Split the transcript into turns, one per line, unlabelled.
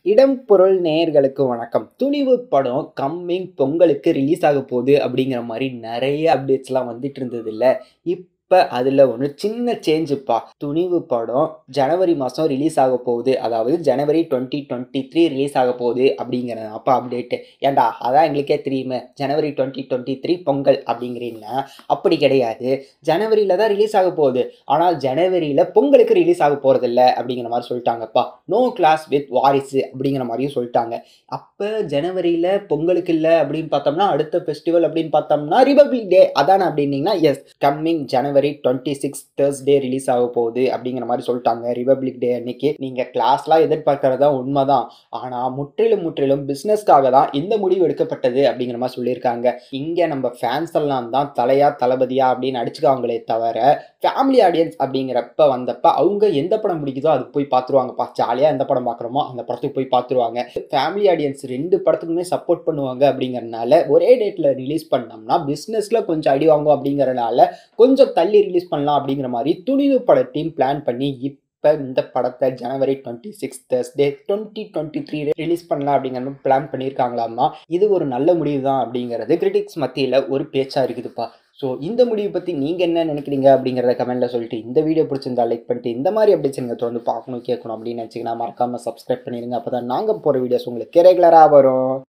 இடம் பொருள் நேயர்களுக்கு வணக்கம் துணிவு படம் கம்மிங் பொங்கலுக்கு ரிலீஸ் ஆக போகுது அப்படிங்கிற மாதிரி நிறைய அப்டேட்ஸ்லாம் வந்துட்டு இருந்தது இல்லை இப்போ அதில் ஒன்று சின்ன சேஞ்சுப்பா துணிவு படம் ஜனவரி மாதம் ரிலீஸ் ஆக போகுது அதாவது ஜனவரி டுவெண்ட்டி டுவெண்ட்டி த்ரீ ரிலீஸ் ஆக போகுது அப்படிங்கிறது அப்போ அப்டேட்டு ஏன்டா அதான் எங்களுக்கே தெரியுமே ஜனவரி டுவெண்ட்டி டுவெண்ட்டி த்ரீ பொங்கல் அப்படிங்கிறீங்கன்னா அப்படி கிடையாது ஜனவரியில் தான் ரிலீஸ் ஆக போகுது ஆனால் ஜனவரியில் பொங்கலுக்கு ரிலீஸ் ஆக போகிறதில்ல அப்படிங்கிற மாதிரி சொல்லிட்டாங்கப்பா நோ கிளாஸ் வித் வாரிசு அப்படிங்கிற மாதிரியும் சொல்லிட்டாங்க அப்போ ஜனவரியில் பொங்கலுக்கு இல்லை அப்படின்னு பார்த்தோம்னா அடுத்த ஃபெஸ்டிவல் அப்படின்னு பார்த்தோம்னா ரிபப்ளிக் டே அதானே அப்படின்னீங்கன்னா எஸ் கம்மிங் ஜனவரி டுவெண்ட்டி சிக்ஸ் தேர்ஸ்டே ரிலீஸ் ஆக போகுது அப்படிங்கிற மாதிரி சொல்லிட்டாங்க ரிபப்ளிக் டே அன்னைக்கு நீங்கள் கிளாஸ்லாம் எதிர்பார்க்கறதா உண்மைதான் ஆனால் முற்றிலும் முற்றிலும் பிஸ்னஸ்க்காக தான் இந்த முடிவு எடுக்கப்பட்டது அப்படிங்கிற மாதிரி சொல்லியிருக்காங்க இங்கே நம்ம ஃபேன்ஸ் எல்லாம் தான் தலையா தளபதியா அப்படின்னு அடிச்சுக்காங்களே தவிர ஃபேமிலி ஆடியன்ஸ் அப்படிங்கிறப்ப வந்தப்ப அவங்க எந்த படம் பிடிக்குதோ அது போய் பார்த்துருவாங்கப்பா ஜாலியாக எந்த படம் பார்க்குறோமோ அந்த படத்துக்கு போய் பார்த்துருவாங்க ஃபேமிலி ஆடியன்ஸ் ரெண்டு படத்துக்குமே சப்போர்ட் பண்ணுவாங்க அப்படிங்கறனால ஒரே டேட்டில் ரிலீஸ் பண்ணோம்னா பிஸ்னஸில் கொஞ்சம் அடி வாங்கும் அப்படிங்கறனால கொஞ்சம் தள்ளி ரிலீஸ் பண்ணலாம் அப்படிங்கிற மாதிரி துணிவு பட டீம் பிளான் பண்ணி இப்போ இந்த படத்தை ஜனவரி twenty six Thursday twenty twenty three release பண்ணலாம் அப்படிங்கிற மாதிரி பிளான் பண்ணியிருக்காங்களாமா இது ஒரு நல்ல முடிவு தான் அப்படிங்கிறது கிரிட்டிக்ஸ் மத்தியில் ஒரு பேச்சாக இருக்குதுப்பா ஸோ இந்த முடிவு பற்றி நீங்கள் என்ன நினைக்கிறீங்க அப்படிங்கிறத கமெண்ட்டில் சொல்லிட்டு இந்த வீடியோ பிடிச்சிருந்தா லைக் பண்ணிட்டு இந்த மாதிரி அப்டேட்ஸ் நீங்கள் தொடர்ந்து பார்க்கணும் கேட்கணும் அப்படின்னு நினச்சிங்கன்னா மறக்காமல் சப்ஸ்கிரைப் பண்ணிடுங்க அப்போ தான் நாங்கள் போகிற வீடியோஸ் உங்களுக்கு ரெகுலராக வரும்